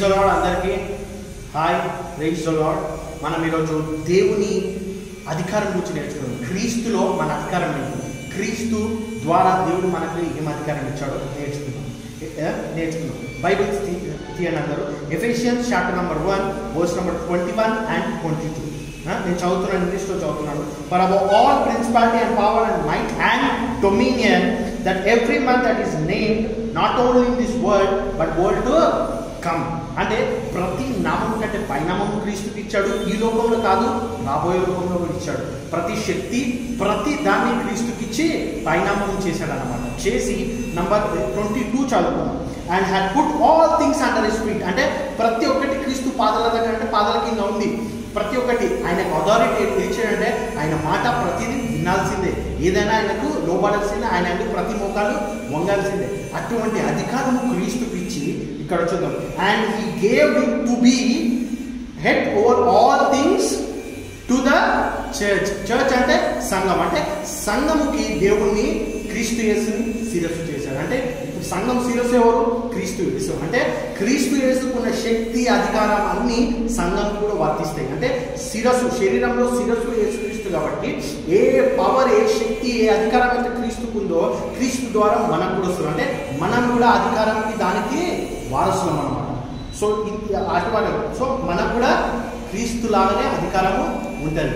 Praise lord అందరికీ hi praise lord మనం ఈరోజు దేవుని అధికారం గురించి నేర్చుకున్నాం క్రీస్తులో మన అధికారం ఏంటి క్రీస్తు ద్వారా దేవుడు మనకు ఏం అధికారం ఇచ్చాడో నేర్చుకున్నాం ఏ- ఏ? నేర్చుకున్నాం బైబిల్ తీ- తీయండి అందరూ Ephesians chapter number one verse number twenty one and twenty two నేను చదువుతున్నాను ఇంగ్లీష్లో చదువుతున్నాను for above all principality and power and might and dominion that every month that is name not only in this world but world to come అంటే ప్రతి నామం కంటే పైనామం క్రీస్తుకి ఇచ్చాడు ఈ లోకంలో కాదు రాబోయే లోకంలో కూడా ఇచ్చాడు ప్రతి శక్తి ప్రతి దాన్ని క్రీస్తుకి ఇచ్చి పైనామం చేశాడు అనమాట చేసి నంబర్ ట్వంటీ టూ చదువుకున్నాం and had put all things under his feet అంటే ప్రతి ఒక్కటి క్రీస్తు పాదాల దగ్గర అంటే పాదాల కింద ఉంది ప్రతి ఒక్కటి ఆయనకు అథారిటీ ఇచ్చాడంటే ఆయన మాట ప్రతిదీ వినాల్సిందే ఏదైనా ఆయనకు లోబడాల్సిందే ఆయన ఆయనకు ప్రతి మోకాలు వంగాల్సిందే అటువంటి అధికారము క్రీస్తుకి ఇచ్చి ఇక్కడ చూద్దాం and he gave to be head over all things to the church church అంటే సంఘం అంటే సంఘముకి దేవుణ్ణి క్రీస్తు యేసుని శిరస్సు చేశాడు అంటే ఇప్పుడు సంఘం శిరస్సు ఎవరు క్రీస్తు యేసు అంటే క్రీస్తు యేసుకున్న శక్తి అధికారం అన్ని సంఘం కూడా వర్తిస్తాయి అంటే శిరస్సు శరీరంలో శిరస్సు యేసుక్రీస్తు కాబట్టి ఏ పవర్ ఏ శక్తి ఏ అధికారం అయితే క్రీస్తుకుందో క్రీస్తు ద్వారా మనకు కూడా వస్తుంది అంటే మనం కూడా అధికారానికి దానికి వారసులం అనమాట సో ఇది అటువంటి సో మనకు కూడా క్రీస్తు లాగానే అధికారము ఉంటుంది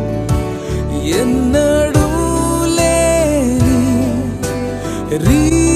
ఎన్నడూ లేని రీ